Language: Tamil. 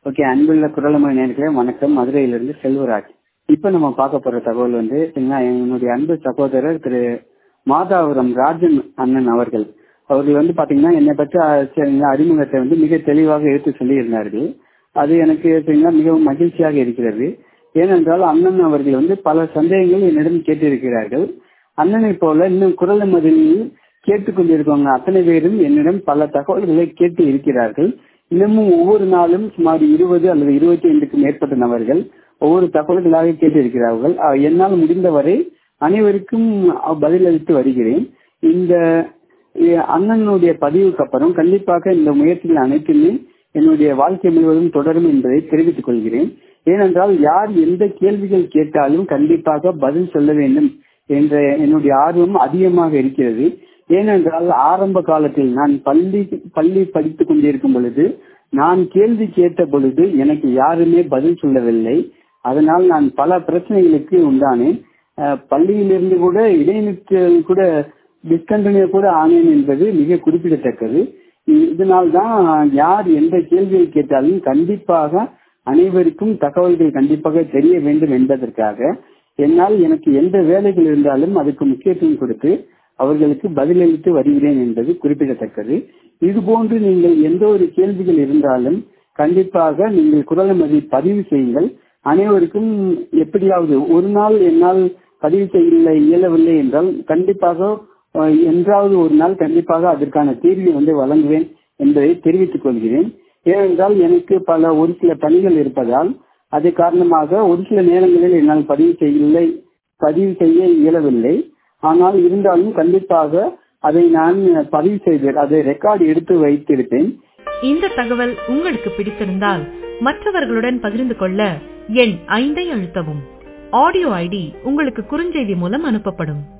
ஓகே அன்புள்ள குரலமொழி நேர்களே வணக்கம் மதுரையிலிருந்து செல்வராஜ் இப்ப நம்ம பார்க்க போற தகவல் வந்து சரிங்களா, என்னுடைய அன்பு சகோதரர் திரு மாதாபுரம் ராஜன் அண்ணன் அவர்கள் அவர்கள் வந்து பாத்தீங்கன்னா என்னை பற்றி அஹ், சரிங்களா, அறிமுகத்தை வந்து மிக தெளிவாக எடுத்து சொல்லியிருந்தார்கள் அது எனக்கு சரிங்களா மிகவும் மகிழ்ச்சியாக இருக்கிறது ஏனென்றால் அண்ணன் அவர்கள் வந்து பல சந்தேகங்கள் என்னிடம் கேட்டிருக்கிறார்கள் அண்ணனை போல இன்னும் குரல் மதிலில் கேட்டுக்கொண்டிருக்கவங்க அத்தனை பேரும் என்னிடம் பல தகவல்களை கேட்டு இருக்கிறார்கள் இன்னமும் ஒவ்வொரு நாளும் சுமார் இருபது அல்லது இருபத்தி ஐந்துக்கும் மேற்பட்ட நபர்கள் ஒவ்வொரு தகவல்களாக கேட்டிருக்கிறார்கள் அஹ், என்னால் முடிந்தவரை அனைவருக்கும் அஹ், பதிலளித்து வருகிறேன் இந்த அஹ், அண்ணனுடைய பதிவுக்கு அப்புறம் கண்டிப்பாக இந்த முயற்சிகள் அனைத்துமே என்னுடைய வாழ்க்கை முழுவதும் தொடரும் என்பதை தெரிவித்துக் கொள்கிறேன் ஏனென்றால் யார் எந்த கேள்விகள் கேட்டாலும் கண்டிப்பாக பதில் சொல்ல வேண்டும் என்ற என்னுடைய ஆர்வம் அதிகமாக இருக்கிறது ஏனென்றால் ஆரம்ப காலத்தில் நான் பள்ளி பள்ளி படித்துக் கொண்டிருக்கும் பொழுது நான் கேள்வி கேட்ட பொழுது எனக்கு யாருமே பதில் சொல்லவில்லை அதனால் நான் பல பிரச்சனைகளுக்கு உண்டானேன் அஹ், பள்ளியிலிருந்து கூட இடைநிற்றல் கூட டிஸ்கண்டினியூ கூட ஆனேன் என்பது மிக குறிப்பிடத்தக்கது இதனால் தான் யார் எந்த கேள்வியை கேட்டாலும் கண்டிப்பாக அனைவருக்கும் தகவல்கள் கண்டிப்பாக தெரிய வேண்டும் என்பதற்காக என்னால் எனக்கு எந்த வேலைகள் இருந்தாலும் அதுக்கு முக்கியத்துவம் கொடுத்து அவர்களுக்கு பதிலளித்து வருகிறேன் என்பது குறிப்பிடத்தக்கது இதுபோன்று நீங்கள் எந்த ஒரு கேள்விகள் இருந்தாலும் கண்டிப்பாக நீங்கள் குரலமதி பதிவு செய்யுங்கள் அனைவருக்கும் எப்படியாவது ஒரு நாள் என்னால் பதிவு செய்யல இயலவில்லை என்றால் கண்டிப்பாக அஹ், என்றாவது ஒரு நாள் கண்டிப்பாக அதற்கான தீர்வை வந்து வழங்குவேன் என்பதை தெரிவித்துக் கொள்கிறேன் ஏனென்றால் எனக்கு பல ஒரு சில பணிகள் இருப்பதால் அது காரணமாக ஒரு சில நேரங்களில் என்னால் பதிவு செய்யவில்லை பதிவு செய்ய இயலவில்லை ஆனால் இருந்தாலும் கண்டிப்பாக அதை நான் பதிவு செய்து அதை ரெக்கார்டு எடுத்து வைத்திருப்பேன் இந்த தகவல் உங்களுக்கு பிடித்திருந்தால் மற்றவர்களுடன் பகிர்ந்து கொள்ள எண் ஐந்தை அழுத்தவும் ஆடியோ ஐடி உங்களுக்கு குறுஞ்செய்தி மூலம் அனுப்பப்படும்